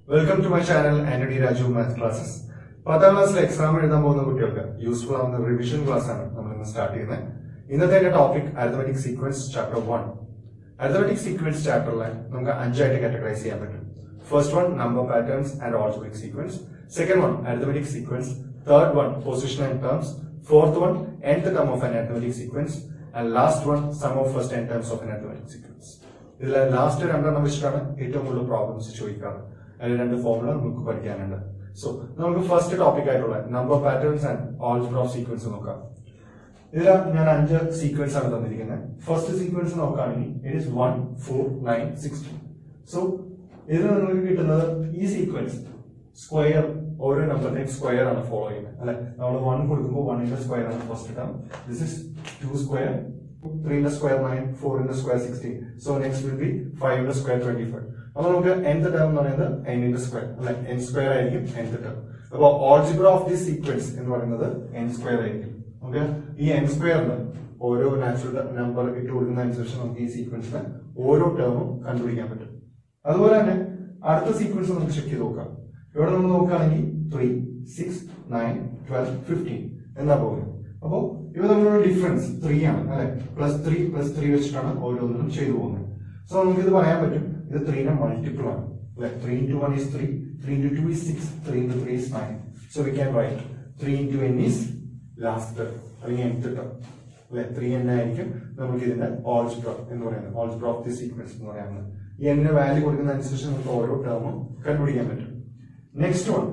Welcome to my channel Antony Raju maths classes പത്താം ക്ലാസ്സിൽ exam എഴുതാൻ പോകുന്ന കുട്ടികൾക്ക് യൂസ്ഫുൾ ആവുന്ന റിവിഷൻ ക്ലാസ് ആണ് നമ്മൾ ഇന്ന് സ്റ്റാർട്ട് ചെയ്യുന്നത് ഇന്നത്തെ എന്റെ topic arithmetic sequence chapter one arithmetic sequence ചാപ്റ്ററിലെ നമുക്ക് അഞ്ചായിട്ട് കാറ്റഗറൈസ് ചെയ്യാൻ പറ്റും first one number patterns and algebraic sequence second one arithmetic sequence third one position and terms fourth one nth term of an arithmetic sequence and last one sum of first n terms of an arithmetic sequence ഇതിലെ last രണ്ടെണ്ണം വെച്ചിട്ടാണ് ഏറ്റവും കൂടുതൽ problems ചോദിക്കാറ് അതിൽ രണ്ട് formula നമുക്ക് പഠിക്കാനുണ്ട് so നമുക്ക് ഫസ്റ്റ് ടോപ്പിക് ആയിട്ടുള്ള number patterns and algebra of sequence നോക്കാം ഇതിൽ ഞാൻ അഞ്ച് സീക്വൻസ് ആണ് തന്നിരിക്കുന്നത് ഫസ്റ്റ് സീക്വൻസ് നോക്കുകയാണെങ്കിൽ it is one four nine sixteen so ഇതിൽ നിങ്ങൾക്ക് കിട്ടുന്നത് ഈ സീക്വൻസ് സ്ക്വയർ ഓരോ നമ്പറിനെയും സ്ക്വയർ ആണ് ഫോളോ ചെയ്യുന്നത് അല്ലെ നമ്മൾ വൺ കൊടുക്കുമ്പോൾ വണ്ണിന്റെ സ്ക്വയർ ആണ് first term this is two square ത്രീന്റെ സ്ക്വയർ നയൻ ഫോറിന്റെ square sixteen so next will be ഫൈവിന്റെ സ്ക്വയർ ട്വന്റി ഫൈവ് അപ്പൊ നമുക്ക് nth ടേം എന്ന് പറയുന്നത് എന്നിന്റെ സ്ക്വയർ അല്ലെ എൻ സ്ക്വയർ ആയിരിക്കും nth ടേം അപ്പൊ ഓൾജിബ്ര ഓഫ് ദിസ് സീക്വൻസ് എന്ന് പറയുന്നത് എൻ സ്ക്വയർ ആയിരിക്കും ഓക്കെ ഈ എൻ സ്ക്വയറിന് ഓരോ നാച്ചുറൽ നമ്പർ ഇട്ട് കൊടുക്കുന്ന അനുസരിച്ച് നമുക്ക് ഈ സീക്വൻസിന് ഓരോ ടേമും കണ്ടുപിടിക്കാൻ പറ്റും അതുപോലെ തന്നെ അടുത്ത സീക്വൻസ് നമുക്ക് ചെക്ക് ചെയ്ത് നോക്കാം ഇവിടെ നമ്മൾ നോക്കുകയാണെങ്കിൽ three six nine twelve fifteen എന്നാ പോകുന്നത് അപ്പോ ഇവ തമ്മിലുള്ള ഡിഫറൻസ് ത്രീ ആണ് അല്ലെ പ്ലസ് ത്രീ പ്ലസ് ത്രീ വെച്ചിട്ടാണ് ഓരോന്നിനും ചെയ്തു പോകുന്നത് സോ നമുക്ക് ഇത് പറയാൻ പറ്റും ഇത് ത്രീന്റെ മൾട്ടിപ്പിൾ ആണ് അല്ലെ three into one is three three into two is six three into three is nine so we can write three into n is last അല്ലെങ്കിൽ nth term അല്ലെ ത്രീ എൻ ആയിരിക്കും നമുക്ക് ഇതിന്റെ ഓൾജിബ്ര എന്ന് പറയുന്നത് ഓൾജിബ്ര ഓഫ് ദി സീക്വൻസ് എന്ന് പറയുന്നത് ഈ എന്നിന് വാല്യൂ കൊടുക്കുന്ന അനുസരിച്ച് നമുക്ക് ഓരോ ടേമും കണ്ടുപിടിക്കാൻ പറ്റും next one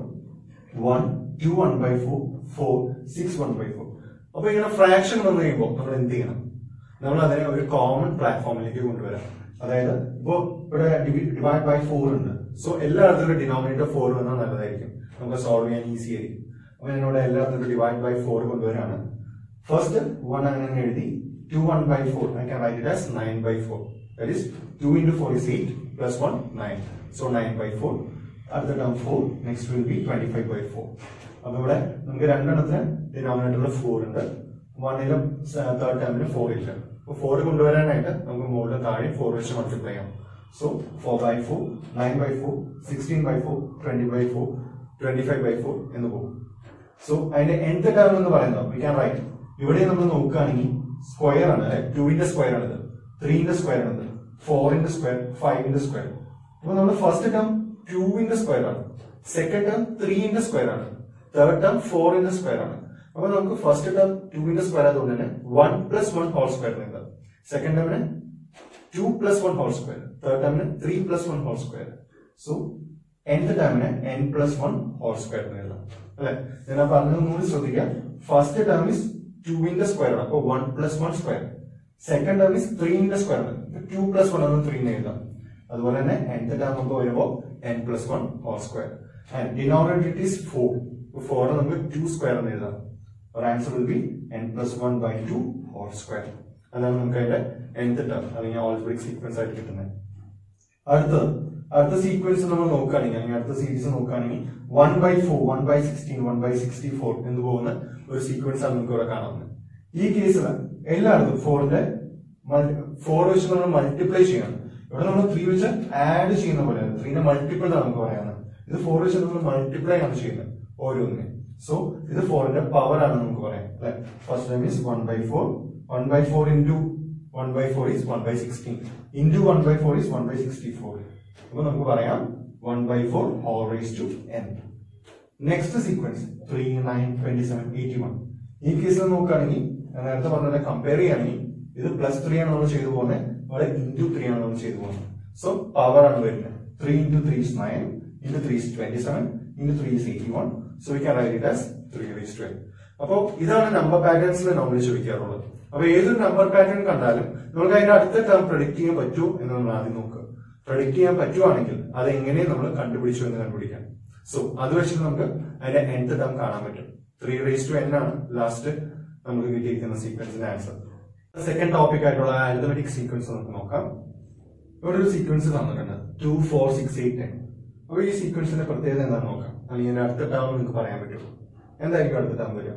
one two one by four four six one by four അപ്പൊ ഇങ്ങനെ ഫ്രാക്ഷൻ വന്നു കഴിയുമ്പോൾ നമ്മൾ എന്ത് ചെയ്യണം നമ്മൾ അതിനെ ഒരു കോമൺ പ്ലാറ്റ്ഫോമിലേക്ക് കൊണ്ടുവരാം അതായത് ഇപ്പോ ഇവിടെ ഡിവൈഡ് ബൈ ഫോർ ഉണ്ട് സോ എല്ലായിടത്തും ഡിനോമിനേറ്റർ ഫോർ വന്നാൽ നല്ലതായിരിക്കും നമുക്ക് സോൾവ് ചെയ്യാൻ ഈസി ആയിരിക്കും അപ്പൊ ഞാനിവിടെ എല്ലായിടത്തും ഡിവൈഡ് ബൈ ഫോർ കൊണ്ടുവരാണ് ഫസ്റ്റ് വൺ അങ്ങനെ എഴുതി two one by four I can write it as nine by four that is two into four is eight plus one nine so nine by four അടുത്ത term four next will be twenty five by four അപ്പൊ ഇവിടെ നമുക്ക് രണ്ടെണ്ണത്തിന് ഡിനോമിനേറ്ററിൽ four ഉണ്ട് വണ്ണിലും third ടേമിലും four ഇല്ല അപ്പൊ four കൊണ്ടുവരാനായിട്ട് നമുക്ക് മുകളിൽ താഴെ ഫോർ വെച്ച് മൾട്ടിപ്ലൈ ചെയ്യാം so four by four nine by four sixteen by four twenty by four twenty five by four എന്ന് പോകും സോ അതിന്റെ nth ടേം എന്ന് പറയുന്നത് വി ക്യാൻ റൈറ്റ് ഇവിടെ നമ്മൾ നോക്കുകയാണെങ്കിൽ സ്ക്വയർ ആണ് അല്ലെ ടുവിന്റെ സ്ക്വയർ ആണിത് ത്രീന്റെ സ്ക്വയർ ആണിത് ഫോറിന്റെ സ്ക്വയർ ഫൈവിന്റെ സ്ക്വയർ അപ്പൊ നമ്മൾ ഫസ്റ്റ് ടേം ടുവിന്റെ സ്ക്വയർ ആണ് സെക്കൻഡ് ടേം ത്രീന്റെ സ്ക്വയർ ആണ് തേർഡ് ടേം ഫോറിന്റെ സ്ക്വയർ ആണ് അപ്പൊ നമുക്ക് ഫസ്റ്റ് ടേം ടുവിന്റെ സ്ക്വയർ ആയതുകൊണ്ട് തന്നെ one plus one whole square ഉണ്ട് സെക്കൻഡ് ടേമിന് two plus one whole square third ടേമിന് three plus one whole square so nth ടേമിന് n plus one whole square എഴുതാം അല്ലെ ഞാൻ പറഞ്ഞത് ഒന്നുകൂടി ശ്രദ്ധിക്കുക ഫസ്റ്റ് ടേം ഇസ് ടുവിന്റെ സ്ക്വയർ ആണ് അപ്പൊ one plus one square second term is ത്രീന്റെ സ്ക്വയർ ആണ് ടു പ്ലസ് വൺ ആണ് ത്രീ എഴുതാം അതുപോലെ തന്നെ nth ടേം നമുക്ക് വരുമ്പോൾ n plus one whole square and denominator is four four നമുക്ക് ടു സ്ക്വയർ എന്ന് എഴുതാം our answer will be n plus 1 by 2 whole square അതാണ് നമുക്ക് അതിന്റെ nth ടേം അല്ലെങ്കിൽ ഓൾജിബ്രിക് സീക്വൻസ് ആയിട്ട് കിട്ടുന്നത് അടുത്തത് അടുത്ത സീക്വൻസ് നമ്മൾ നോക്കുകയാണെങ്കിൽ അല്ലെങ്കിൽ അടുത്ത സീരീസ് നോക്കുകയാണെങ്കിൽ one by four one by sixteen one by sixty four എന്ന് പോകുന്ന ഒരു സീക്വൻസ് ആണ് നമുക്ക് ഇവിടെ കാണാവുന്നത് ഈ കേസിൽ എല്ലായിടത്തും ഫോറിന്റെ ഫോർ വെച്ച് നമ്മൾ മൾട്ടിപ്ലൈ ചെയ്യണം ഇവിടെ നമ്മൾ ത്രീ വെച്ച് ആഡ് ചെയ്യുന്ന പോലെയാണ് ത്രീന്റെ മൾട്ടിപ്പിൾ ആണ് നമുക്ക് പറയാനുള്ളത് ഇത് ഫോർ വെച്ച് നമ്മൾ മൾട്ടിപ്ലൈ ആണ് ചെയ്യുന്നത് ഓരോന്നിനെ സോ ഇത് ഫോറിന്റെ പവർ ആണ് നമുക്ക് പറയാം അല്ലെ first time is one by four one by four into one by four is one by sixteen into one by four is one by sixty four അപ്പൊ നമുക്ക് പറയാം one by four whole raise to n next sequence three nine twenty seven eighty one ഈ കേസിൽ നോക്കുകയാണെങ്കിൽ ഞാൻ നേരത്തെ പറഞ്ഞ compare ചെയ്യുകയാണെങ്കിൽ ഇത് പ്ലസ് ത്രീ ആണ് നമ്മൾ ചെയ്തു പോകുന്നത് അവിടെ ഇൻറ്റു ത്രീ ആണ് നമ്മൾ ചെയ്തു പോകുന്നത് സോ പവർ ആണ് വരുന്നത് three into three is nine into three is twenty seven into three is eighty one so we can write it as three raise to അപ്പോ ഇതാണ് നമ്പർ പാറ്റേൺസിൽ നമ്മൾ ചോദിക്കാറുള്ളത് അപ്പൊ ഏതൊരു നമ്പർ പാറ്റേൺ കണ്ടാലും നമുക്ക് അതിന്റെ അടുത്ത ടേം പ്രഡിക്ട് ചെയ്യാൻ പറ്റുമോ എന്ന് നമ്മൾ ആദ്യം നോക്കുക പ്രഡിക്ട് ചെയ്യാൻ പറ്റുവാണെങ്കിൽ അത് എങ്ങനെ നമ്മൾ കണ്ടുപിടിച്ചു എന്ന് കണ്ടുപിടിക്കാം സോ അത് വെച്ചിട്ട് നമുക്ക് അതിന്റെ nth ടേം കാണാൻ പറ്റും ത്രീ റേസ് ടു എൻ ആണ് ലാസ്റ്റ് നമുക്ക് കിട്ടിയിരിക്കുന്ന സീക്വൻസിന്റെ ആൻസർ സെക്കൻഡ് ടോപ്പിക് ആയിട്ടുള്ള ആൽഗമെറ്റിക് സീക്വൻസ് നമുക്ക് നോക്കാം ഇവിടെ ഒരു സീക്വൻസ് തന്നിട്ടുണ്ട് two four six eight ten അപ്പൊ ഈ സീക്വൻസിന്റെ പ്രത്യേകത എന്താണെന്ന് നോക്കാം അല്ലെങ്കിൽ ഇതിന്റെ അടുത്ത ടേം നിങ്ങൾക്ക് പറയാൻ പറ്റുമോ എന്തായിരിക്കും അടുത്ത ടേം വരിക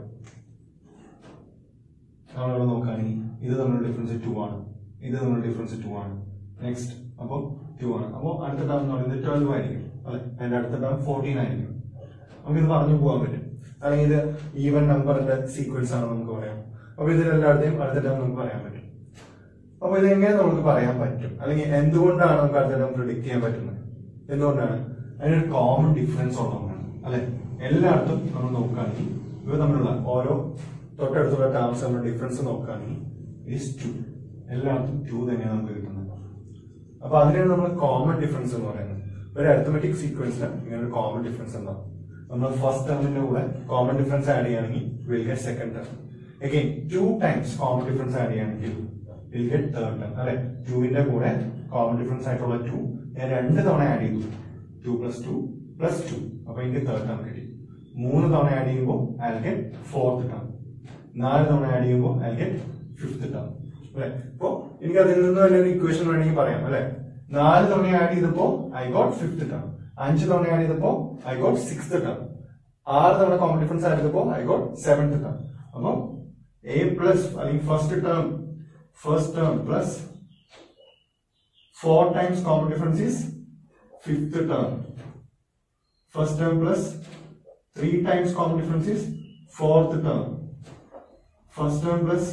നമ്മളിവിടെ നോക്കുകയാണെങ്കിൽ ഇത് തമ്മിലുള്ള ഡിഫറൻസ് ടു ആണ് ഇത് തമ്മിലുള്ള ഡിഫറൻസ് ടു ആണ് നെക്സ്റ്റ് അപ്പോൾ ടു ആണ് അപ്പോൾ അടുത്ത ടേം എന്ന് പറയുന്നത് ട്വൽവ് ആയിരിക്കും അല്ലെ അതിന്റെ അടുത്ത ടേം ഫോർട്ടീൻ ആയിരിക്കും നമുക്കിത് പറഞ്ഞു പോകാൻ പറ്റും അല്ലെങ്കിൽ ഇത് ഈവൻ നമ്പറിന്റെ സീക്വൻസ് ആണ് നമുക്ക് പറയാം അപ്പൊ ഇതിലെല്ലായിടത്തെയും അടുത്ത ടേം നമുക്ക് പറയാൻ പറ്റും അപ്പൊ ഇതെങ്ങനെ നമുക്ക് പറയാൻ പറ്റും അല്ലെങ്കിൽ എന്തുകൊണ്ടാണ് നമുക്ക് അടുത്ത ടേം പ്രിഡിക്ട് ചെയ്യാൻ പറ്റുന്നത് എന്തുകൊണ്ടാണ് അതിനൊരു കോമൺ ഡിഫറൻസ് ഉള്ളതുകൊണ്ടാണ് അല്ലെ എല്ലായിടത്തും നമ്മൾ നോക്കുകയാണെങ്കിൽ ഇവ തമ്മിലുള്ള ഓരോ തൊട്ടടുത്തുള്ള ടേംസ് തമ്മിലുള്ള ഡിഫറൻസ് നോക്കുകയാണെങ്കിൽ ഈസ് ടു എല്ലായിടത്തും ടു തന്നെയാണ് നമുക്ക് കിട്ടുന്നത് അപ്പൊ അതിനാണ് നമ്മൾ കോമൺ ഡിഫറൻസ് എന്ന് പറയുന്നത് ഒരു അരിത്തമെറ്റിക് സീക്വൻസിന് ഇങ്ങനെ ഒരു കോമൺ ഡിഫറൻസ് ഉണ്ടാവും നമ്മൾ ഫസ്റ്റ് ടേമിന്റെ കൂടെ കോമൺ ഡിഫറൻസ് ആഡ് ചെയ്യുകയാണെങ്കിൽ will get second term again two times common difference add ചെയ്യുകയാണെങ്കിൽ വിൽ ഗെറ്റ് തേർഡ് ടേം അല്ലെ ടുവിന്റെ കൂടെ കോമൺ ഡിഫറൻസ് ആയിട്ടുള്ള ടു ഞാൻ രണ്ട് തവണ ആഡ് ചെയ്തു two plus two plus two അപ്പൊ എനിക്ക് തേർഡ് ടേം കിട്ടി മൂന്ന് തവണ ആഡ് ചെയ്യുമ്പോൾ ഐ ഗെറ്റ് ഫോർത്ത് ടേം നാല് തവണ ആഡ് ചെയ്യുമ്പോൾ ഐ ഗെറ്റ് ഫിഫ്ത്ത് ടേം അല്ലെ ഇപ്പോ എനിക്ക് അതിൽ നിന്ന് തന്നെ ഒരു ഇക്വേഷൻ വേണമെങ്കിൽ പറയാം അല്ലെ നാല് തവണ ആഡ് ചെയ്തപ്പോ ഐ ഗോട്ട് ഫിഫ്ത്ത് ടേം അഞ്ച് തവണ ആഡ് ചെയ്തപ്പോ ഐ ഗോട്ട് സിക്സ്ത് ടേം ആറ് തവണ കോമൺ ഡിഫറൻസ് ആഡ് ചെയ്തപ്പോ ഐ ഗോട്ട് സെവൻത് ടേം അപ്പൊ എ പ്ലസ് അല്ലെങ്കിൽ first term first term plus four times common difference is fifth term first term plus three times common difference is fourth term first term plus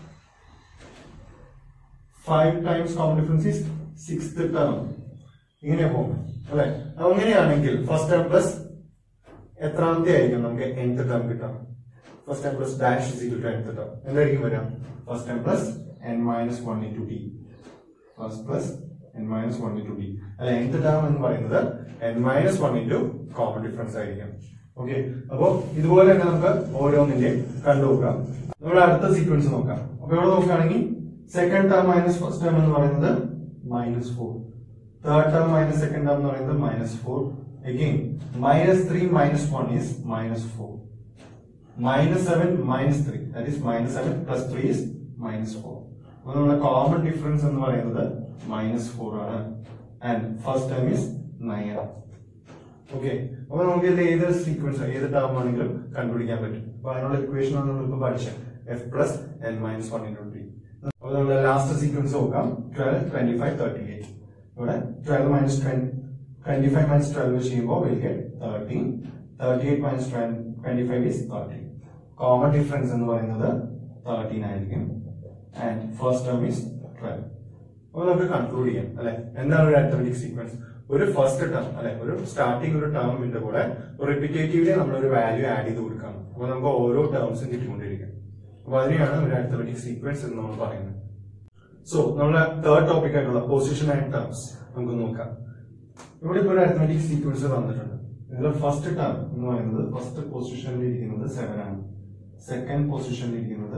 five times common difference is sixth term ഇങ്ങനെ പോകും അല്ലെ അപ്പൊ അങ്ങനെയാണെങ്കിൽ first term plus എത്രാമത്തെ ആയിരിക്കും നമുക്ക് nth term കിട്ടാം first time plus dash is equal to nth term എന്തായിരിക്കും വരാം first time plus n minus one into t first plus n minus one into t അല്ല nth ടേം എന്ന് പറയുന്നത് n minus one into common difference ആയിരിക്കും okay അപ്പോ ഇതുപോലെ തന്നെ നമുക്ക് ഓരോന്നിന്റെയും കണ്ടുനോക്കാം നമ്മൾ അടുത്ത സീക്വൻസ് നോക്കാം അപ്പൊ ഇവിടെ നോക്കുകയാണെങ്കിൽ second term minus first term എന്ന് പറയുന്നത് minus four third term minus second term എന്ന് പറയുന്നത് minus four again minus three minus one is minus four minus seven minus three that is minus seven plus three is minus four അപ്പൊ നമ്മുടെ common difference എന്ന് പറയുന്നത് minus four ആണ് and first time is nine okay അപ്പൊ നമുക്ക് ഇതിൽ ഏത് sequence ഏത് ടേം ആണെങ്കിലും കണ്ടുപിടിക്കാൻ പറ്റും അപ്പൊ അതിനുള്ള ഇക്വേഷൻ ആണ് നമ്മൾ ഇപ്പൊ പഠിച്ചത് f plus N minus one into three അപ്പൊ നമ്മുടെ ലാസ്റ്റ് സീക്വൻസ് നോക്കാം twelve twenty five thirty eight ഇവിടെ twelve minus twenty five minus twelve ചെയ്യുമ്പോൾ will get thirteen thirty eight minus twenty five is thirty common difference എന്ന് പറയുന്നത് thirteen ആയിരിക്കും and first term is twelve അപ്പൊ നമുക്ക് conclude ചെയ്യാം അല്ലെ എന്താണ് ഒരു അരിത്തമെറ്റിക് സീക്വൻസ് ഒരു ഫസ്റ്റ് ടേം അല്ലെ ഒരു സ്റ്റാർട്ടിംഗ് ഒരു ടേമിന്റെ കൂടെ റിപ്പിറ്റേറ്റീവ്ലി നമ്മൾ ഒരു വാല്യൂ ആഡ് ചെയ്ത് കൊടുക്കണം അപ്പൊ നമുക്ക് ഓരോ ടേംസും കിട്ടിക്കൊണ്ടിരിക്കും അപ്പൊ അതിനെയാണ് ഒരു അരിത്തമെറ്റിക് സീക്വൻസ് എന്ന് നമ്മൾ പറയുന്നത് സോ നമ്മളെ തേർഡ് ടോപ്പിക് ആയിട്ടുള്ള പൊസിഷൻ ആൻഡ് ടേംസ് നമുക്ക് നോക്കാം ഇവിടെ ഇപ്പോൾ ഒരു അരിത്തമെറ്റിക് സീക്വൻസ് തന്നിട്ടുണ്ട് ഇതിൽ ഫസ്റ്റ് ടേം എന്ന് പറയുന്നത് ഫസ്റ്റ് പൊസിഷനിൽ ഇരിക്കുന്നത് സെവൻ ആണ് സെക്കൻഡ് പൊസിഷനിൽ ഇരിക്കുന്നത്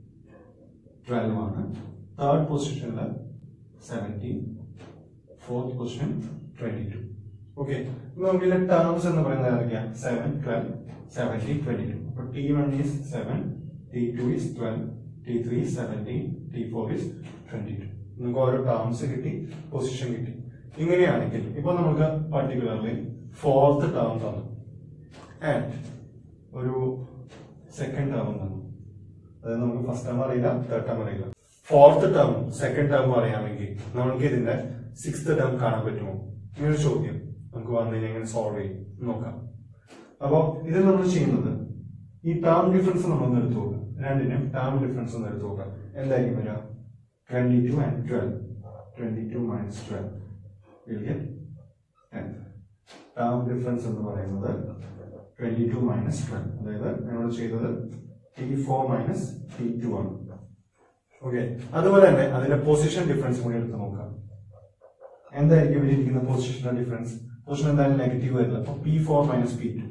ട്വൽവ് ആണ് തേർഡ് പൊസിഷനിൽ seventeen fourth position twenty two okay നമുക്ക് ഇതിലെ ടേംസ് എന്ന് പറയുന്നത് ഏതൊക്കെയാ seven twelve seventeen twenty two അപ്പൊ t one is seven t two is twelve t three seventeen t four is twenty two നമുക്ക് ഓരോ ടേംസ് കിട്ടി പൊസിഷൻ കിട്ടി ഇങ്ങനെയാണെങ്കിൽ ഇപ്പൊ നമുക്ക് പർട്ടിക്കുലർലി ഫോർത്ത് ടേം തന്നു ആൻഡ് ഒരു സെക്കൻഡ് ടേം തന്നു അതായത് നമുക്ക് ഫസ്റ്റ് ടേം അറിയില്ല തേർഡ് ടേം അറിയില്ല ഫോർത്ത് ടേം സെക്കൻഡ് ടേം അറിയാമെങ്കിൽ നമുക്ക് ഇതിന്റെ സിക്സ്ത് ടേം കാണാൻ പറ്റുമോ ഇങ്ങനൊരു ചോദ്യം നമുക്ക് വന്നു കഴിഞ്ഞാൽ എങ്ങനെ സോൾവ് ചെയ്യും നോക്കാം അപ്പോ ഇത് നമ്മൾ ചെയ്യുന്നത് ഈ ടേം ഡിഫറൻസ് നമ്മൾ ഒന്ന് എടുത്തു നോക്കാം രണ്ടിനും ടേം ഡിഫറൻസ് ഒന്ന് എടുത്തു നോക്കാം എന്തായിരിക്കും വരിക twenty two and twelve twenty two minus twelve will get ten term difference എന്ന് പറയുന്നത് ട്വന്റി ടു മൈനസ് ട്വൽവ് അതായത് നമ്മൾ ചെയ്തത് t four minus t two ആണ് ഓക്കെ അതുപോലെ തന്നെ അതിന്റെ പൊസിഷൻ ഡിഫറൻസ് കൂടി എടുത്ത് നോക്കാം എന്തായിരിക്കും ഇവിടെ ഇരിക്കുന്ന പൊസിഷണൽ ഡിഫറൻസ് പൊസിഷൻ എന്തായാലും നെഗറ്റീവ് വരില്ല അപ്പൊ P four minus P two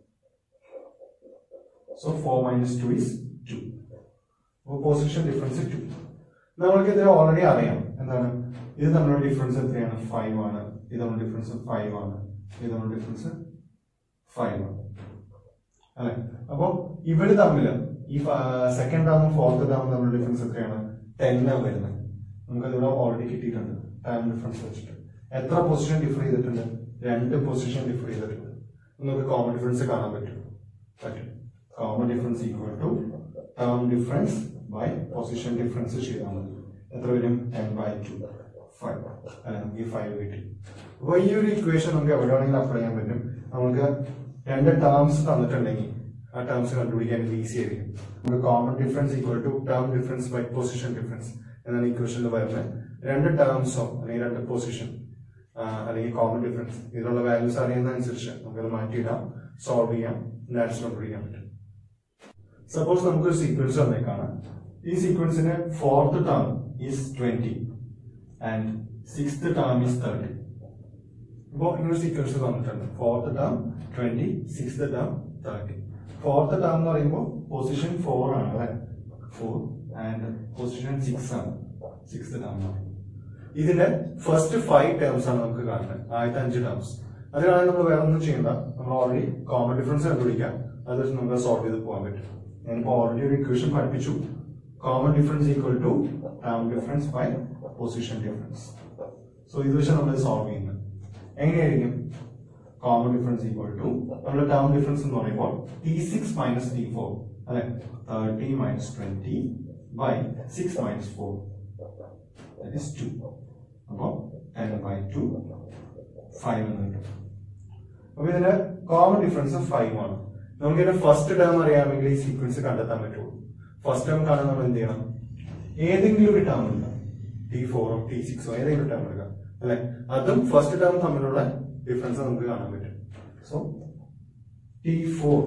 so four minus two is two അപ്പോൾ പൊസിഷൻ ഡിഫറൻസ് ടു നമ്മൾക്ക് ഇത് ഓൾറെഡി അറിയാം എന്താണ് ഇത് തമ്മിലുള്ള ഡിഫറൻസ് എത്രയാണ് ഫൈവ് ആണ് ഇത് തമ്മിലുള്ള ഡിഫറൻസ് ഫൈവ് ആണ് ഇത് തമ്മിലുള്ള ഡിഫറൻസ് ഫൈവ് ആണ് അല്ലെ അപ്പോ ഇവര് തമ്മിൽ ഈ സെക്കൻഡ് ടേമും ഫോർത്ത് ടേമും തമ്മിലുള്ള ഡിഫറൻസ് എത്രയാണ് ടെൻ ആണ് വരുന്നത് നമുക്ക് അതിവിടെ ഓൾറെഡി കിട്ടിയിട്ടുണ്ട് ടൈം ഡിഫറൻസ് വെച്ചിട്ട് എത്ര പൊസിഷൻ ഡിഫർ ചെയ്തിട്ടുണ്ട് രണ്ട് പൊസിഷൻ ഡിഫർ ചെയ്തിട്ടുണ്ട് നമുക്ക് കോമൺ ഡിഫറൻസ് കാണാൻ പറ്റും പറ്റും common difference equal to term difference by position difference ചെയ്താൽ മതി എത്ര വരും ടെൻ ബൈ ടു ഫൈവ് അല്ല നമുക്ക് ഈ ഫൈവ് കിട്ടി അപ്പൊ ഈ ഒരു ഇക്വേഷൻ നമുക്ക് എവിടെ വേണമെങ്കിലും അപ്ലൈ ചെയ്യാൻ പറ്റും നമുക്ക് രണ്ട് ടേംസ് തന്നിട്ടുണ്ടെങ്കിൽ ആ ടേംസ് കണ്ടുപിടിക്കാൻ ഈസി ആയിരിക്കും നമുക്ക് common difference equal to term difference by position difference എന്നാണ് ഇക്വേഷനിൽ വരുന്നത് രണ്ട് ടേംസോ അല്ലെങ്കിൽ രണ്ട് പൊസിഷൻ അല്ലെങ്കിൽ കോമൺ ഡിഫറൻസ് ഇതിലുള്ള വാല്യൂസ് അറിയുന്നതനുസരിച്ച് നമുക്കത് മാറ്റിയിടാം സോൾവ് ചെയ്യാം നാച്ചുറൽ കണ്ടുപിടിക്കാൻ പറ്റും സപ്പോസ് നമുക്കൊരു സീക്വൻസ് വന്നേക്കാണ് ഈ സീക്വൻസിന് fourth term is twenty and sixth term is thirty ഇപ്പോ ഇങ്ങനെ സീക്വൻസ് തന്നിട്ടുണ്ട് fourth term twenty sixth term thirty fourth term എന്ന് പറയുമ്പോൾ പൊസിഷൻ ഫോർ ആണ് അല്ലെ ഫോർ ആൻഡ് പൊസിഷൻ സിക്സ് ആണ് സിക്സ്ത് ടേം ഇതിന്റെ ഫസ്റ്റ് ഫൈവ് ടേംസ് ആണ് നമുക്ക് കാണുന്നത് ആദ്യത്തെ അഞ്ച് ടേംസ് അത് കാണാൻ നമ്മൾ വേറെ ഒന്നും ചെയ്യണ്ട നമ്മൾ ഓൾറെഡി കോമൺ ഡിഫറൻസ് കണ്ടുപിടിക്കാം അത് വെച്ച് നമുക്ക് സോൾവ് ചെയ്ത് പോകാൻ പറ്റും ഞാനിപ്പോ ഓൾറെഡി ഒരു ഇക്വേഷൻ പഠിപ്പിച്ചു common difference equal to term difference by position difference so ഇത് വെച്ച് നമ്മൾ സോൾവ് ചെയ്യുന്നത് എങ്ങനെയായിരിക്കും കോമൺ ഡിഫറൻസ് ഈക്വൽ ടു നമ്മുടെ ടേം ഡിഫറൻസ് എന്ന് പറയുമ്പോൾ T six minus T four അല്ലെ thirty minus twenty by six minus four that is 2 അപ്പോൾ 10 by 2 5 എന്ന് കിട്ടും അപ്പൊ ഇതിന്റെ കോമൺ ഡിഫറൻസ് 5 ആണ് നമുക്ക് ഇതിന്റെ ഫസ്റ്റ് ടേം അറിയാമെങ്കിൽ ഈ സീക്വൻസ് കണ്ടെത്താൻ പറ്റുള്ളൂ ഫസ്റ്റ് ടേം കാണാൻ നമ്മൾ എന്ത് ചെയ്യണം ഏതെങ്കിലും ഒരു ടേം എടുക്കാം ടി ഫോറോ ടി സിക്സോ ഏതെങ്കിലും ടേം എടുക്കാം അല്ലെ അതും ഫസ്റ്റ് ടേം തമ്മിലുള്ള ഡിഫറൻസ് നമുക്ക് കാണാൻ പറ്റും so T four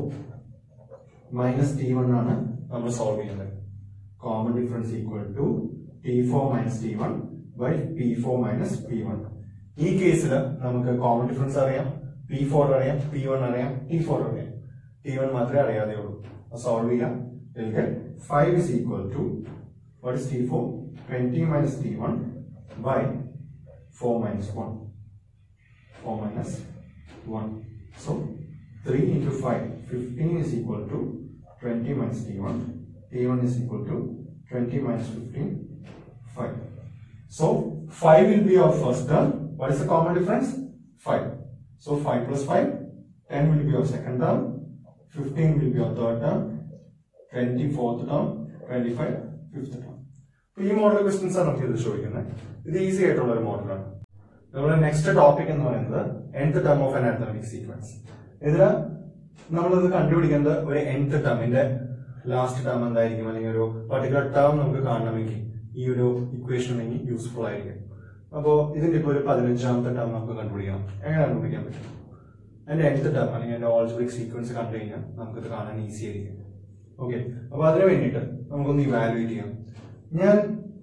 minus T one ആണ് നമ്മൾ സോൾവ് ചെയ്യുന്നത് common difference equal to T four minus T one by P four minus P one ഈ കേസിൽ നമുക്ക് കോമൺ ഡിഫറൻസ് അറിയാം പി ഫോർ അറിയാം പി വൺ അറിയാം ടി ഫോർ അറിയാം ടി വൺ മാത്രമേ അറിയാതെ ഉള്ളൂ സോൾവ് ചെയ്യാം five is equal to what is T four twenty minus T one by four minus one four minus one so three into five fifteen is equal to twenty minus T one T one is equal to twenty minus fifteen 5. So 5 will be our first term. What is the common difference? 5. So 5 plus 5, 10 will be our second term, 15 will be our third term, 20 fourth term, 25 fifth term. അപ്പൊ ഈ model questions ആണ് നമുക്ക് ഇത് ചോദിക്കുന്നത് ഇത് easy ആയിട്ടുള്ള ഒരു മോഡലാണ് നമ്മുടെ നെക്സ്റ്റ് ടോപ്പിക് എന്ന് പറയുന്നത് nth term of an arithmetic sequence ഇതില് നമ്മളിത് കണ്ടുപിടിക്കുന്നത് ഒരു nth ടേമിന്റെ ലാസ്റ്റ് ടേം എന്തായിരിക്കും അല്ലെങ്കിൽ ഒരു പർട്ടിക്കുലർ ടേം നമുക്ക് കാണണമെങ്കിൽ ഈ ഒരു ഇക്വേഷൻ ഉണ്ടെങ്കിൽ യൂസ്ഫുൾ ആയിരിക്കും അപ്പോ ഇതിന്റെ ഇപ്പൊ ഒരു പതിനഞ്ചാമത്തെ ടേം നമുക്ക് കണ്ടുപിടിക്കണം എങ്ങനെ കണ്ടുപിടിക്കാൻ പറ്റും അതിന്റെ nth ടേം അല്ലെങ്കിൽ അതിന്റെ ഓൾജിബ്രിക് സീക്വൻസ് കണ്ടു കഴിഞ്ഞാൽ നമുക്കിത് കാണാൻ ഈസി ആയിരിക്കും ഓക്കെ അപ്പൊ അതിന് വേണ്ടിയിട്ട് നമുക്കൊന്ന് ഇവാലുവേറ്റ് ചെയ്യാം ഞാൻ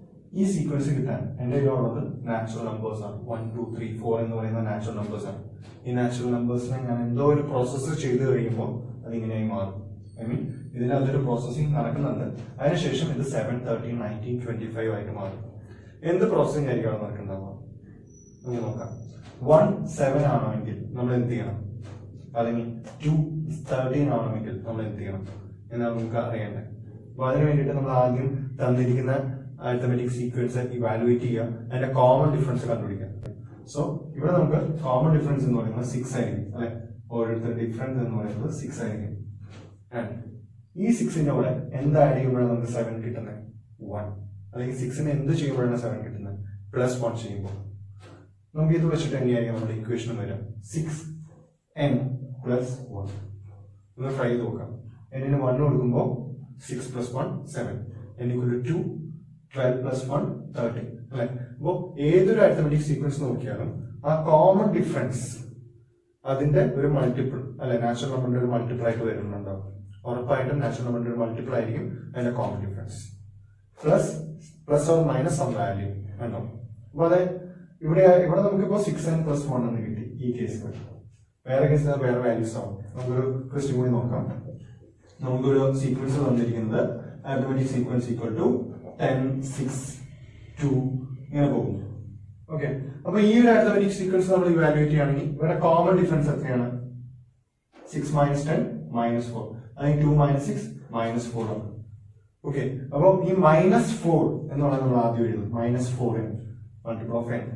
ഈ സീക്വൻസ് കിട്ടാൻ എന്റെ കയ്യിലുള്ളത് നാച്ചുറൽ നമ്പേഴ്സ് ആണ് വൺ ടു ത്രീ ഫോർ എന്ന് പറയുന്ന നാച്ചുറൽ നമ്പേഴ്സ് ആണ് ഈ നാച്ചുറൽ നമ്പേഴ്സിനെ ഞാൻ എന്തോ ഒരു പ്രോസസ്സ് ചെയ്ത് കഴിയുമ്പോൾ അതിങ്ങനെയായി മാറും ഐ മീൻ ഇതിനകത്തൊരു പ്രോസസ്സിംഗ് നടക്കുന്നുണ്ട് അതിനുശേഷം ഇത് seven thirteen nineteen twenty five ആയിട്ട് മാറും എന്ത് പ്രോസസ്സിംഗ് ആയിരിക്കും അവിടെ നടക്കുന്നുണ്ടാവുക നമുക്ക് നോക്കാം വൺ സെവൻ ആണെങ്കിൽ നമ്മൾ എന്ത് ചെയ്യണം അല്ലെങ്കിൽ ടു തേർട്ടീൻ ആണെങ്കിൽ നമ്മൾ എന്ത് ചെയ്യണം എന്നാണ് നമുക്ക് അറിയേണ്ടത് അപ്പൊ അതിന് വേണ്ടിയിട്ട് നമ്മൾ ആദ്യം തന്നിരിക്കുന്ന അരിത്തമെറ്റിക് സീക്വൻസ് ഇവാലുവേറ്റ് ചെയ്യുക അതിന്റെ കോമൺ ഡിഫറൻസ് കണ്ടുപിടിക്കുക സോ ഇവിടെ നമുക്ക് കോമൺ ഡിഫറൻസ് എന്ന് പറയുന്നത് സിക്സ് ആയിരിക്കും അല്ലെ ഓരോരുത്തർ ഡിഫറൻസ് എന്ന് പറയുന്നത് സിക്സ് ആയിരിക്കും ആൻഡ് ഈ സിക്സിന്റെ കൂടെ എന്ത് ആഡ് ചെയ്യുമ്പോഴാണ് നമുക്ക് സെവൻ കിട്ടുന്നത് വൺ അല്ലെങ്കിൽ സിക്സിന് എന്ത് ചെയ്യുമ്പോഴാണ് സെവൻ കിട്ടുന്നത് പ്ലസ് വൺ ചെയ്യുമ്പോൾ നമുക്ക് ഇത് വെച്ചിട്ട് എങ്ങനെയായിരിക്കും നമ്മുടെ ഇക്വേഷൻ വരിക സിക്സ് എൻ പ്ലസ് വൺ ഒന്ന് ട്രൈ ചെയ്ത് നോക്കാം എന്നിന് വൺ കൊടുക്കുമ്പോൾ സിക്സ് പ്ലസ് വൺ സെവൻ എനിക്കൊരു two twelve plus one thirty അല്ലെ അപ്പോ ഏതൊരു അരിത്തമെറ്റിക് സീക്വൻസ് നോക്കിയാലും ആ കോമൺ ഡിഫറൻസ് അതിന്റെ ഒരു മൾട്ടിപ്പിൾ അല്ലെ നാച്ചുറൽ നമ്പറിന്റെ ഒരു മൾട്ടിപ്പിൾ ആയിട്ട് വരുന്നുണ്ടാവും ഉറപ്പായിട്ടും നാച്ചുറൽ നമ്പറിന്റെ ഒരു മൾട്ടിപ്പിൾ ആയിരിക്കും അതിന്റെ common difference plus plus or minus some value ഉണ്ടോ അപ്പൊ അതെ ഇവിടെ ഇവിടെ നമുക്കിപ്പോ സിക്സ് ആൻഡ് പ്ലസ് വൺ എന്ന് കിട്ടി ഈ കേസിൽ വേറെ കേസിൽ വേറെ വാല്യൂസ് ആവും നമുക്കൊരു ക്വസ്റ്റ്യൻ കൂടി നോക്കാം നമുക്കൊരു സീക്വൻസ് തന്നിരിക്കുന്നത് arithmetic sequence equal to ten six two ഇങ്ങനെ പോകും ഓക്കെ അപ്പൊ ഈ ഒരു അരിത്തമെറ്റിക് സീക്വൻസ് നമ്മൾ ഇവാലുവേറ്റ് ചെയ്യുകയാണെങ്കിൽ ഇവിടെ കോമൺ ഡിഫറൻസ് എത്രയാണ് six minus ten minus four അല്ലെങ്കിൽ two minus six minus four ആണ് ഓക്കെ അപ്പൊ ഈ മൈനസ് ഫോർ എന്നുള്ളത് നമ്മൾ ആദ്യം എഴുതും minus four multiple of N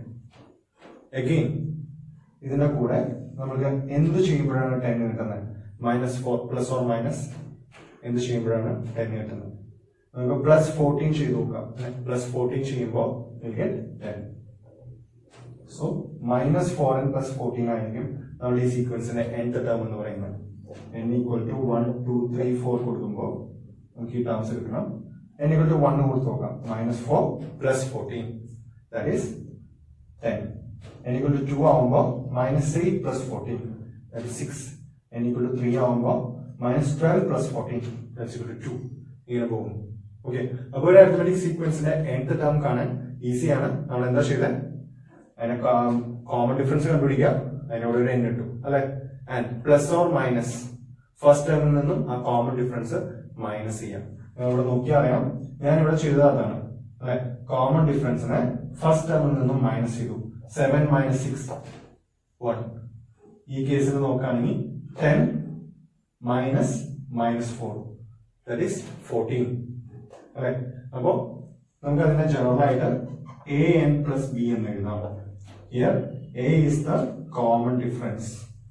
again ഇതിന്റെ കൂടെ നമുക്ക് എന്ത് ചെയ്യുമ്പോഴാണ് ടെൻ കിട്ടുന്നത് minus four plus or minus എന്ത് ചെയ്യുമ്പോഴാണ് ടെൻ കിട്ടുന്നത് നമുക്ക് പ്ലസ് ഫോർട്ടീൻ ചെയ്ത് നോക്കാം പ്ലസ് ഫോർട്ടീൻ ചെയ്യുമ്പോൾ ten so minus four N plus fourteen ആയിരിക്കും നമ്മൾ ഈ സീക്വൻസിന്റെ nth ടേം എന്ന് പറയുന്നത് n equal to one two three four കൊടുക്കുമ്പോൾ നമുക്ക് ഈ ടേംസ് കിട്ടണം n ഈക്വൽ ടു വൺ കൊടുത്ത് നോക്കാം minus four plus fourteen that is ten n equal to two ആവുമ്പോൾ minus three plus fourteen that is six n equal to three ആവുമ്പോൾ minus twelve plus fourteen that equal to two ഇങ്ങനെ പോകും okay അപ്പോൾ ഒരു arithmetic സീക്വൻസിന്റെ nth term കാണാൻ ഈസിയാണ് നമ്മൾ എന്താ ചെയ്തത് അതിനെ കോമൺ ഡിഫറൻസ് കണ്ടുപിടിക്കുക അതിനോട് ഒരു എൻ കിട്ടും അല്ലെ and plus or minus first ടേമിൽ നിന്നും ആ കോമൺ ഡിഫറൻസ് മൈനസ് ചെയ്യാം നിങ്ങൾ ഇവിടെ നോക്കിയാൽ അറിയാം ഞാൻ ഇവിടെ ചെയ്തത് അതാണ് അല്ലെ കോമൺ ഡിഫറൻസിനെ ഫസ്റ്റ് ടേമിൽ നിന്നും മൈനസ് ചെയ്തു സെവൻ മൈനസ് സിക്സ് വൺ ഈ കേസിൽ നോക്കുകയാണെങ്കിൽ ten minus minus four that is fourteen അല്ലെ അപ്പോ നമുക്ക് അതിനെ ജനറൽ ആയിട്ട് എ എൻ പ്ലസ് ബി എന്ന് എഴുതാം here A is the common difference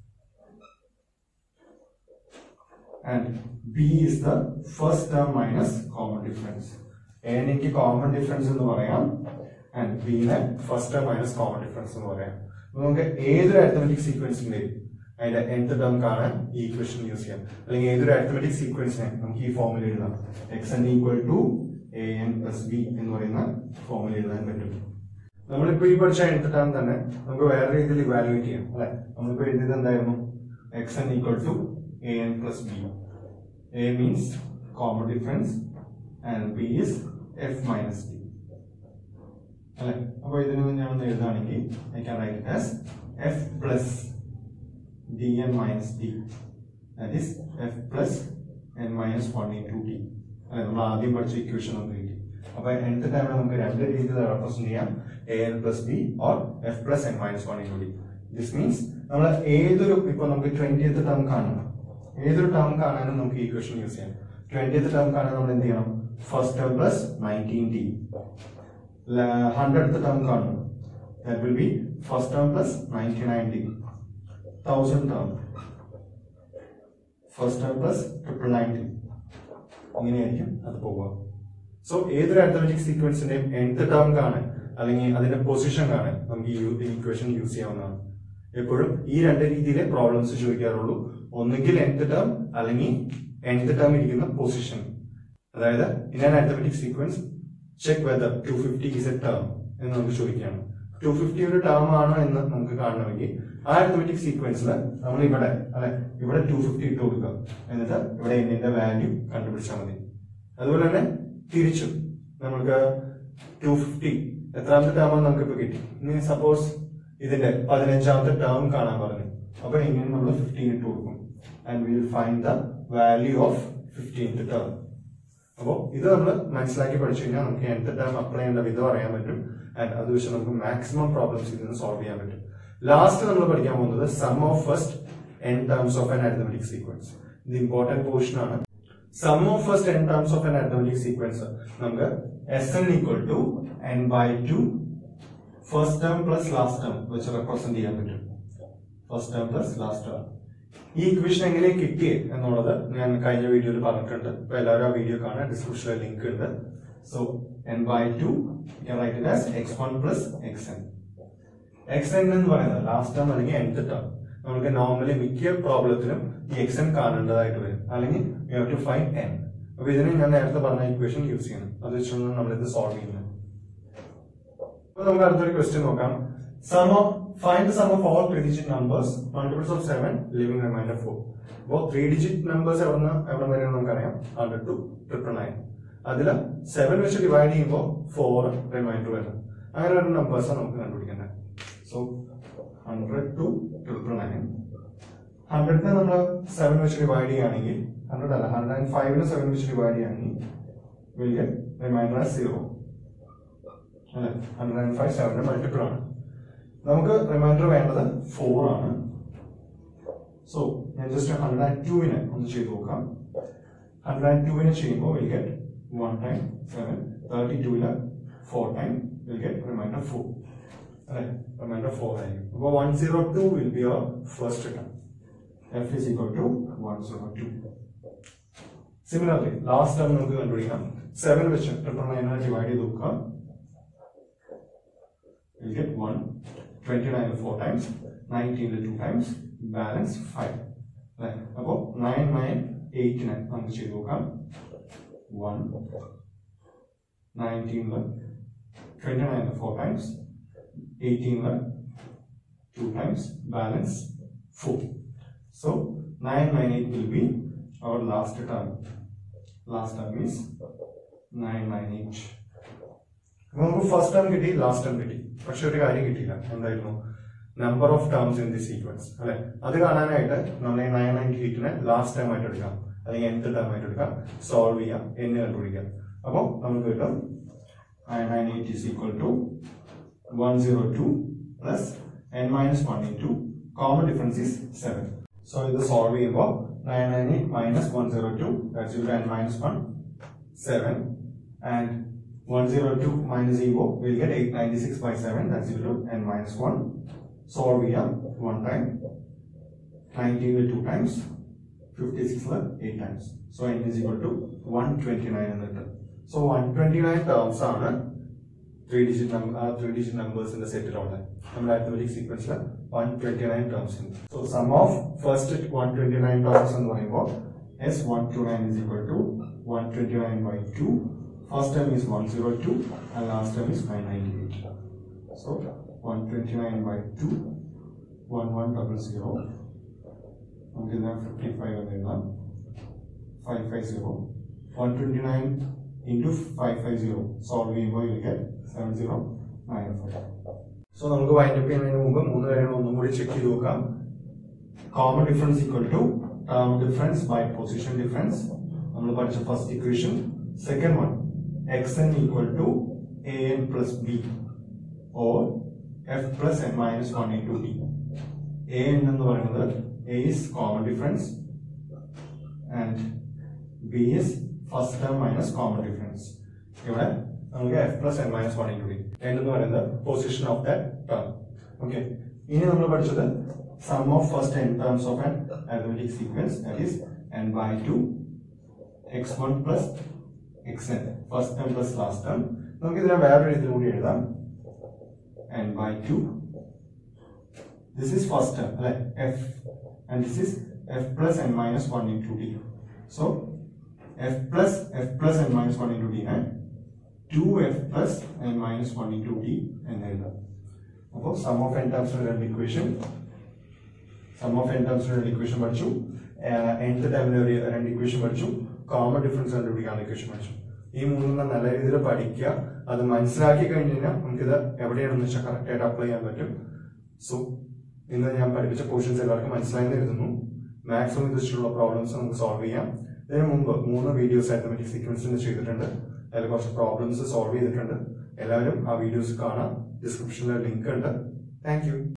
and B is the first term minus common difference A എനിക്ക് കോമൺ ഡിഫറൻസ് എന്ന് പറയാം ആൻഡ് ബിനെ first term minus common difference എന്ന് പറയാം അപ്പൊ നമുക്ക് ഏതൊരു അരിത്തമെറ്റിക് സീക്വൻസിന്റെയും അതിന്റെ nth ടേം കാണാൻ ഈ ഇക്വേഷൻ യൂസ് ചെയ്യാം അല്ലെങ്കിൽ ഏതൊരു അരിത്തമെറ്റിക് സീക്വൻസിനെ നമുക്ക് ഈ ഫോമിൽ എഴുതാം X N equal to A N plus B എന്ന് പറയുന്ന ഫോമിൽ എഴുതാൻ പറ്റും നമ്മളിപ്പോ ഈ പഠിച്ച nth ടേം തന്നെ നമുക്ക് വേറെ രീതിയിൽ ഇവാലുവേറ്റ് ചെയ്യാം അല്ലെ നമ്മളിപ്പോ എഴുതിയത് എന്തായിരുന്നു X N equal to A N plus B A means common difference and B is F minus B അല്ലെ അപ്പൊ ഇതിന് ഞാൻ ഒന്ന് എഴുതുകയാണെങ്കിൽ I can write as F plus dn minus d that is f plus n minus 1 into d അല്ലെ നമ്മൾ ആദ്യം പഠിച്ച ഇക്വേഷൻ നമുക്ക് കിട്ടി അപ്പൊ nth ടൈമിൽ നമുക്ക് രണ്ട് രീതിയിൽ റെപ്രസെന്റ് ചെയ്യാം A N plus B or F plus N minus one into D this means നമ്മൾ ഏതൊരു ഇപ്പൊ നമുക്ക് ട്വന്റിയത്ത് ടേം കാണണം ഏതൊരു ടേം കാണാനും നമുക്ക് ഇക്വേഷൻ യൂസ് ചെയ്യാം ട്വന്റിയത്ത് ടേം കാണാൻ നമ്മൾ എന്ത് ചെയ്യണം first term plus nineteen D hundred term കാണണം that will be first term plus ninety nine D thousand term first term plus triple ninety ഇങ്ങനെയായിരിക്കും അത് പോവുക സോ ഏതൊരു അരിത്തമെറ്റിക് സീക്വൻസിന്റെയും nth ടേം കാണാൻ അല്ലെങ്കിൽ അതിന്റെ പൊസിഷൻ കാണാൻ നമുക്ക് ഈ ഇക്വേഷൻ യൂസ് ചെയ്യാവുന്നതാണ് എപ്പോഴും ഈ രണ്ട് രീതിയിലെ പ്രോബ്ലംസ് ചോദിക്കാറുള്ളൂ ഒന്നുകിൽ nth ടേം അല്ലെങ്കിൽ nth ടേം ഇരിക്കുന്ന പൊസിഷൻ അതായത് in an arithmetic sequence check whether two fifty is a term എന്ന് നമുക്ക് ചോദിക്കുകയാണ് ടു ഫിഫ്റ്റി ഒരു ടേം ആണോ എന്ന് നമുക്ക് കാണണമെങ്കിൽ ആ അരിത്തമെറ്റിക് സീക്വൻസിൽ നമ്മൾ ഇവിടെ അല്ലെ ഇവിടെ ടു ഫിഫ്റ്റി ഇട്ട് കൊടുക്കുക എന്നിട്ട് ഇവിടെ എന്നിന്റെ വാല്യൂ കണ്ടുപിടിച്ചാൽ മതി അതുപോലെ തന്നെ തിരിച്ചും നമുക്ക് ടു ഫിഫ്റ്റി എത്രാമത്തെ ടേം നമുക്ക് ഇപ്പൊ കിട്ടി ഇനി സപ്പോസ് ഇതിന്റെ പതിനഞ്ചാമത്തെ ടേം കാണാൻ പറഞ്ഞു അപ്പൊ ഇങ്ങനെ നമ്മൾ ഫിഫ്റ്റീൻ ഇട്ട് കൊടുക്കും and will find the value of fifteenth term അപ്പോൾ ഇത് നമ്മൾ മനസ്സിലാക്കി പഠിച്ചു കഴിഞ്ഞാൽ നമുക്ക് nth ടേം അപ്ലൈ ചെയ്യേണ്ട വിധം അറിയാൻ പറ്റും ആൻഡ് അത് വെച്ച് നമുക്ക് മാക്സിമം പ്രോബ്ലംസ് ഇതിൽ നിന്ന് സോൾവ് ചെയ്യാൻ പറ്റും ലാസ്റ്റ് നമ്മൾ പഠിക്കാൻ പോകുന്നത് sum of first N terms of an arithmetic sequence ഇത് ഇമ്പോർട്ടന്റ് പോർഷൻ ആണ് sum of first N terms of an arithmetic sequence നമുക്ക് S N equal to N by two first term plus last term വെച്ച് represent ചെയ്യാൻ പറ്റും first term plus last term ഈ equation എങ്ങനെ കിട്ടി എന്നുള്ളത് ഞാൻ കഴിഞ്ഞ വീഡിയോയിൽ പറഞ്ഞിട്ടുണ്ട് അപ്പൊ എല്ലാവരും ആ വീഡിയോ കാണാൻ ഡിസ്ക്രിപ്ഷനിൽ ലിങ്ക് ഉണ്ട് so N by two write it as X one plus X N X N എന്ന് പറയുന്നത് ലാസ്റ്റ് ടേം അല്ലെങ്കിൽ nth ടേം നമുക്ക് നോർമലി മിക്ക പ്രോബ്ലത്തിലും ഈ എക്സ് എൻ കാണേണ്ടതായിട്ട് വരും അല്ലെങ്കിൽ you have to find N അപ്പൊ ഇതിന് ഞാൻ നേരത്തെ പറഞ്ഞ ഇക്വേഷൻ യൂസ് ചെയ്യണം അത് വെച്ചാണ് നമ്മൾ ഇത് സോൾവ് ചെയ്യുന്നത് അപ്പൊ നമുക്ക് അടുത്തൊരു ക്വസ്റ്റ്യൻ നോക്കാം sum of find sum of all three digit numbers multiples of seven leaving remainder four അപ്പോൾ ത്രീ ഡിജിറ്റ് നമ്പേഴ്സ് എവിടെ എവിടെ വരെ നമുക്കറിയാം ഹൺഡ്രഡ് ടു ട്രിപ്പിൾ നയൻ അതിൽ സെവൻ വെച്ച് ഡിവൈഡ് ചെയ്യുമ്പോൾ ഫോർ റിമൈൻഡർ വരും അങ്ങനെ ഒരു നമ്പേഴ്സാണ് നമുക്ക് കണ്ടുപിടിക്കേണ്ടത് so hundred to triple nine ഹൺഡ്രഡിനെ നമ്മൾ സെവൻ വെച്ച് ഡിവൈഡ് ചെയ്യുകയാണെങ്കിൽ ഹൺഡ്രഡ് അല്ല ഹൺഡ്രഡ് ആൻഡ് ഫൈവിന് സെവൻ വെച്ച് ഡിവൈഡ് ചെയ്യുകയാണെങ്കിൽ വിൽ ഗെറ്റ് റിമൈൻഡർ സീറോ അല്ലെ ഹൺഡ്രഡ് ആൻഡ് ഫൈവ് സെവന്റെ മൾട്ടിപ്പിൾ ആണ് നമുക്ക് റിമൈൻഡർ വേണ്ടത് ഫോർ ആണ് സോ ഞാൻ ജസ്റ്റ് ഹൺഡ്രഡ് ആൻഡ് ടുവിനെ ഒന്ന് ചെയ്ത് നോക്കാം ഹൺഡ്രഡ് ആൻഡ് ടുവിനെ ചെയ്യുമ്പോൾ will get one time seven thirty ടുവില് four time will get remainder four അല്ലെ റിമൈൻഡർ ഫോർ ആയിരിക്കും അപ്പോൾ one zero two will be our first term F is equal to one zero two similarly last term നമുക്ക് കണ്ടുപിടിക്കാം seven വെച്ച് triple നയനെ divide ചെയ്ത് നോക്കാം will get 1 twenty nine four times നയൻറ്റീനിൽ ടു ടൈംസ് ബാലൻസ് ഫൈവ് അല്ലെ അപ്പോൾ nine nine എയ്റ്റിന് നമുക്ക് ചെയ്ത് നോക്കാം വൺ നയൻറ്റീനിൽ ട്വന്റി നയൻ ഫോർ ടൈംസ് എയ്റ്റീനിൽ two times balance four So 998 will be our last term. Last term is 998. നമുക്ക് ഫസ്റ്റ് ടേം കിട്ടി ലാസ്റ്റ് ടേം കിട്ടി പക്ഷെ ഒരു കാര്യം കിട്ടിയില്ല എന്തായിരുന്നു number of terms in the sequence അല്ലെ അത് കാണാനായിട്ട് നമ്മൾ ഈ നയൻ നയൻറ്റി എയ്റ്റിനെ ലാസ്റ്റ് ടൈം ആയിട്ട് എടുക്കാം അല്ലെങ്കിൽ nth ടേം ആയിട്ട് എടുക്കാം സോൾവ് ചെയ്യാം എന്ന് കണ്ടുപിടിക്കാം അപ്പോൾ നമുക്ക് കിട്ടും nine nine eight is equal to one zero two plus N minus one into common difference is seven so ഇത് സോൾവ് ചെയ്യുമ്പോൾ nine nine eight minus one zero two that's N minus one seven and 102 minus zero will get 896 by 7 that's equal to n minus 1 solve here one time 19 with 2 times 56 with 8 times so n is equal to 129 in the term so 129 terms are three digit number three digit നമ്പേഴ്സിന്റെ സെറ്റിലുള്ള നമ്മുടെ അരിത്തമെറ്റിക് സീക്വൻസിൽ one twenty nine terms ഉണ്ട് so sum of first one twenty nine terms എന്ന് പറയുമ്പോൾ S one two nine is equal to one twenty nine by two first time is one zero two and last term is five ninety eight so one twenty nine by two one one double zero നമുക്ക് ഇതിനെ fifty five എന്ന് എഴുതാം five five zero one twenty nine into five five zero solve ചെയ്യുമ്പോൾ you get seven zero nine five so നമുക്ക് wind up ചെയ്യുന്നതിന് മുമ്പ് മൂന്ന് കാര്യങ്ങൾ ഒന്നും കൂടി ചെക്ക് ചെയ്ത് നോക്കാം common difference equal to term difference by position difference നമ്മൾ പഠിച്ച first equation second one X N equal to A N plus B or F plus N minus one into D A N എന്ന് പറയുന്നത് A is common difference and B is first term minus common difference ഇവിടെ നമുക്ക് F plus N minus one into D N എന്ന് പറയുന്നത് position of that term okay ഇനി നമ്മൾ പഠിച്ചത് sum of first N terms of an arithmetic sequence that is N by two X one plus X N first term plus last term നമുക്ക് ഇതിനെ വേറൊരു രീതിയിൽ കൂടി എഴുതാം N by two this is first term like f and this is f plus n minus 1 into d so f plus f plus n minus 1 into d and 2f plus n minus 1 into d and then അപ്പോൾ sum of N terms രണ്ട് equation sum of N terms രണ്ട് equation പഠിച്ചു nth ടൈമിൽ ഒരു രണ്ട് equation പഠിച്ചു common difference കണ്ടുപിടിക്കാൻ equation പഠിച്ചു ഈ മൂന്നെണ്ണം നല്ല രീതിയിൽ പഠിക്കുക അത് മനസ്സിലാക്കി കഴിഞ്ഞ് കഴിഞ്ഞാൽ നമുക്കിത് എവിടെയാണെന്ന് വെച്ചാൽ കറക്റ്റ് ആയിട്ട് അപ്ലൈ ചെയ്യാൻ പറ്റും സോ ഇന്ന് ഞാൻ പഠിപ്പിച്ച പോർഷൻസ് എല്ലാവർക്കും മനസ്സിലായെന്ന് കരുതുന്നു മാക്സിമം ഇതുള്ള പ്രോബ്ലംസ് നമുക്ക് സോൾവ് ചെയ്യാം ഇതിനു മുമ്പ് മൂന്ന് വീഡിയോസ് അരിത്തമെറ്റിക് സീക്വൻസിന് ചെയ്തിട്ടുണ്ട് അതിൽ കുറച്ച് പ്രോബ്ലംസ് സോൾവ് ചെയ്തിട്ടുണ്ട് എല്ലാവരും ആ വീഡിയോസ് കാണാം ഡിസ്ക്രിപ്ഷനിൽ ലിങ്ക് ഉണ്ട് താങ്ക് യു